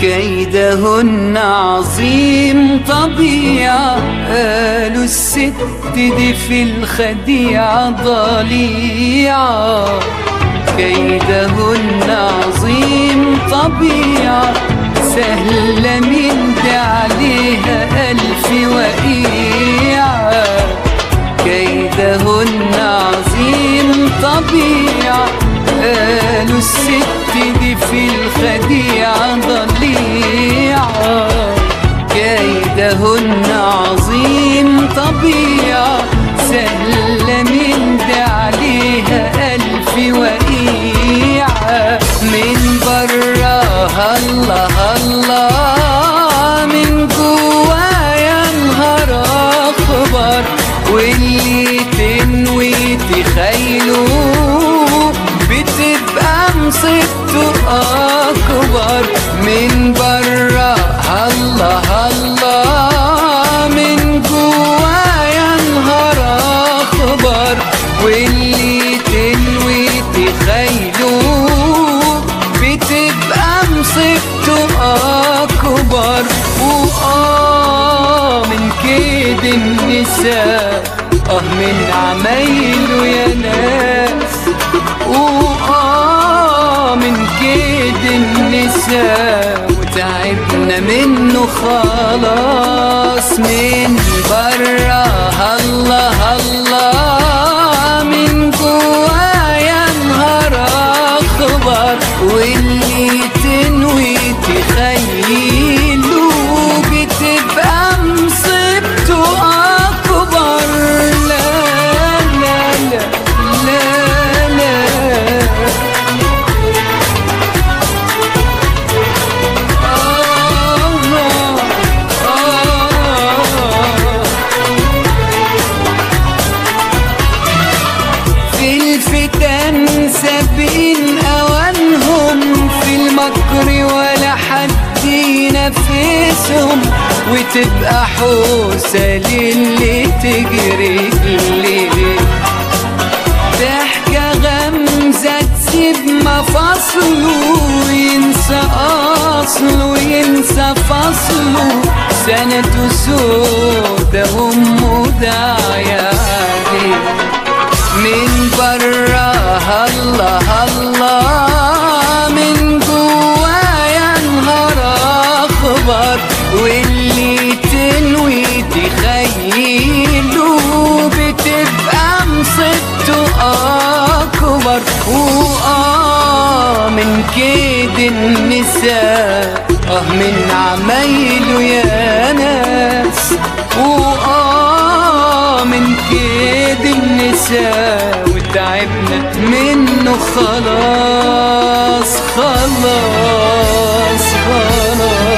كيدهن عظيم طبيعة قالوا الست دي في الخديعة ضليعة كيدهن عظيم طبيعة سهلة من دي عليها ألف وقيعة كيدهن عظيم طبيعة قالوا الست دي في الخديعة ضليعة كيدهن عظيم طبيعة سهلة من دي عليها ألف وقيعة من براها الله الله من جوايا نهار أخبر واللي تنوي تخيله بتبقى مصيبته أكبر من برا الله الله من جوايا نهار أخبر واللي تنوي تخيله بتبقى مصيبته أكبر وآه من كيد النساء آه من عمايله يا ناس وآه من كيد النساء وتعبنا منه خلاص من برا الله الله من جوايا نهار أخبر واللي تنوي تخيله بتبقى مصيبته أكبر لا لا لا لا لا آه آه في الفتن سابقين اوانهم في المكر ولا حد ينفسهم وتبقى حوسه للي تجري الليل ضحكة غمزة تسيب مفاصله ينسى أصله ينسى فصله سنة سودة أمه داعية عليه من براها الله الله من جوايا نهار أخبر واللي تنوي تخيله بتبقى مصيبته أكبر وآه من كيد النساء آه من عمايله يا ناس وآه من كيد النساء وتعبنا منه خلاص خلاص خلاص